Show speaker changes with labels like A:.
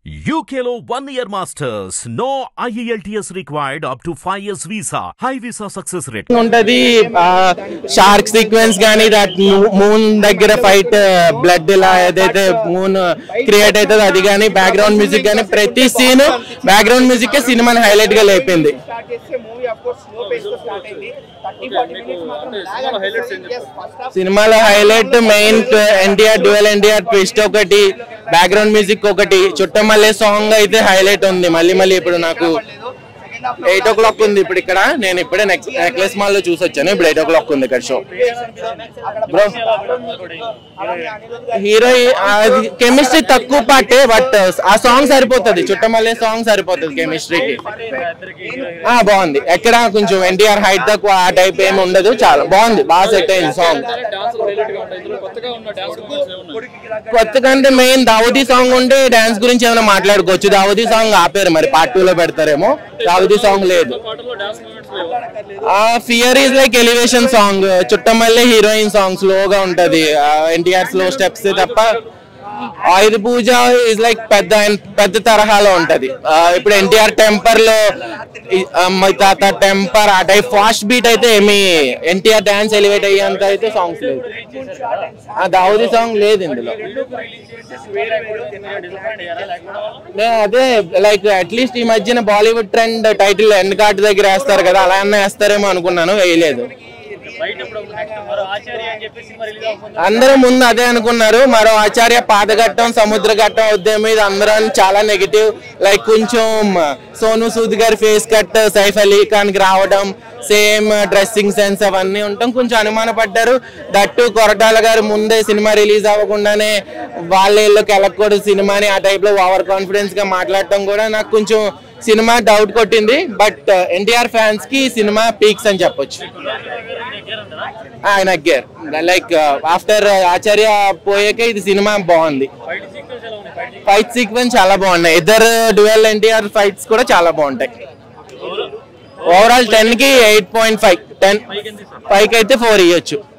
A: UKLO one year masters. No IELTS required up to 5 years visa. High visa success rate.
B: ఉంటది shark sequence గానీ that moon దగ్గర fight blood ఇలా ఏదైతే moon create అవుతుందో అది కానీ బ్యాక్గ్రౌండ్ మ్యూజిక్ కానీ ప్రతి సీన్ బ్యాక్గ్రౌండ్ మ్యూజిక్ సినిమాని హైలైట్ గా లేపింది
C: స్టార్ట్ చేస్తే movie of course slow pace తో స్టార్ట్ అయింది థర్టీ ఫార్టీ మినిట్స్ మాత్రం లాగ్ అనిపిస్తుంది Yes, first half
B: సినిమాలో highlight main NTR dual NTR twist ఒకటి బ్యాక్గ్రౌండ్ మ్యూజిక్ ఒకటి చుట్టమల్లే సాంగ్ అయితే హైలైట్ ఉంది మళ్ళీ మళ్ళీ ఇప్పుడు నాకు
C: పడలేదు second half
B: eight o'clock ఉంది ఇప్పుడు ఇక్కడ నేను ఇప్పుడే నెక్లెస్ మాల్ లో చూసి వచ్చాను ఇప్పుడు ఎయిట్ ఓ క్లాక్ ఉంది ఇక్కడ షో బ్రో హీరో కెమిస్ట్రీ తక్కువ పాటే బట్ ఆ సాంగ్ సరిపోతుంది చుట్టమల్లే సాంగ్ సరిపోతుంది కెమిస్ట్రీకి ఆ బాగుంది ఎక్కడ కొంచెం ఎన్టీఆర్ హైట్ తక్కువ ఆ టైప్ ఏమి ఉండదు చాలా బాగుంది బాగా సెట్ అయింది సాంగ్ కొత్తగా అంటే మెయిన్ దావతి సాంగ్ ఉంటే డాన్స్ గురించి ఏమైనా మాట్లాడుకోవచ్చు దావతి సాంగ్ ఆపారు మరి పార్ట్ టూ లో పెడతారేమో దావతి సాంగ్ లేదు ఆ fear is like elevation song Chuttamalle heroine song స్లోగా ఉంటది ఎన్టీఆర్ స్లో స్టెప్స్ తప్ప ఆయుధ పూజ ఇస్ లైక్ పెద్ద పెద్ద తరహాలో ఉంటది ఆ, ఇప్పుడు ఎన్టీఆర్ టెంపర్ లో ఈ, ఆ, మై తాత టెంపర్ ఆ టైప్ ఫాస్ట్ బీట్ అయితే ఏమి ఎన్టీఆర్ డాన్స్ ఎలివేట్ అయ్యేంత అయితే సాంగ్స్ లేదు ఆ దావుది సాంగ్ లేదు ఇందులో నే- అదే లైక్ అట్లీస్ట్ ఈ మధ్యన Bollywood trend title end card దగ్గర వేస్తారు కదా అలా అన్న వేస్తారేమో అనుకున్నాను వేయలేదు అందరూ ముందు అదే అనుకున్నారు మరో ఆచార్య పాదఘట్టం సముద్ర ఘట్టం ఉద్యమం మీద అందరూ చాలా నెగిటివ్ లైక్ కొంచెం సోను సూద్ గారి ఫేస్ కట్ సైఫ్ అలీ ఖాన్ కి రావడం సేమ్ డ్రెస్సింగ్ సెన్స్ అవన్నీ ఉండటం కొంచెం అనుమానపడ్డారు దట్టు కొరటాల గారు ముందే సినిమా రిలీజ్ అవ్వకుండానే వాళ్ళ ఇళ్ళకి వెళ్ళకూడదు సినిమాని ఆ టైప్ లో ఓవర్ కాన్ఫిడెన్స్ గా మాట్లాడటం కూడా నాకు కొంచెం సినిమా డౌట్ కొట్టింది బట్ ఎన్టీఆర్ ఫ్యాన్స్ కి సినిమా పీక్స్ అని చెప్పొచ్చు ఆయన అగ్గారు లైక్ ఆఫ్టర్ ఆచార్య పోయాక ఇది సినిమా బాగుంది ఫైట్ సీక్వెన్స్ చాలా బాగున్నాయి ఇద్దరు డ్యూయల్ ఎన్టీఆర్ ఫైట్స్ కూడా చాలా బాగుంటాయి ఓవరాల్ టెన్ కి eight point five ten five కి అయితే ఫోర్ ఇవ్వచ్చు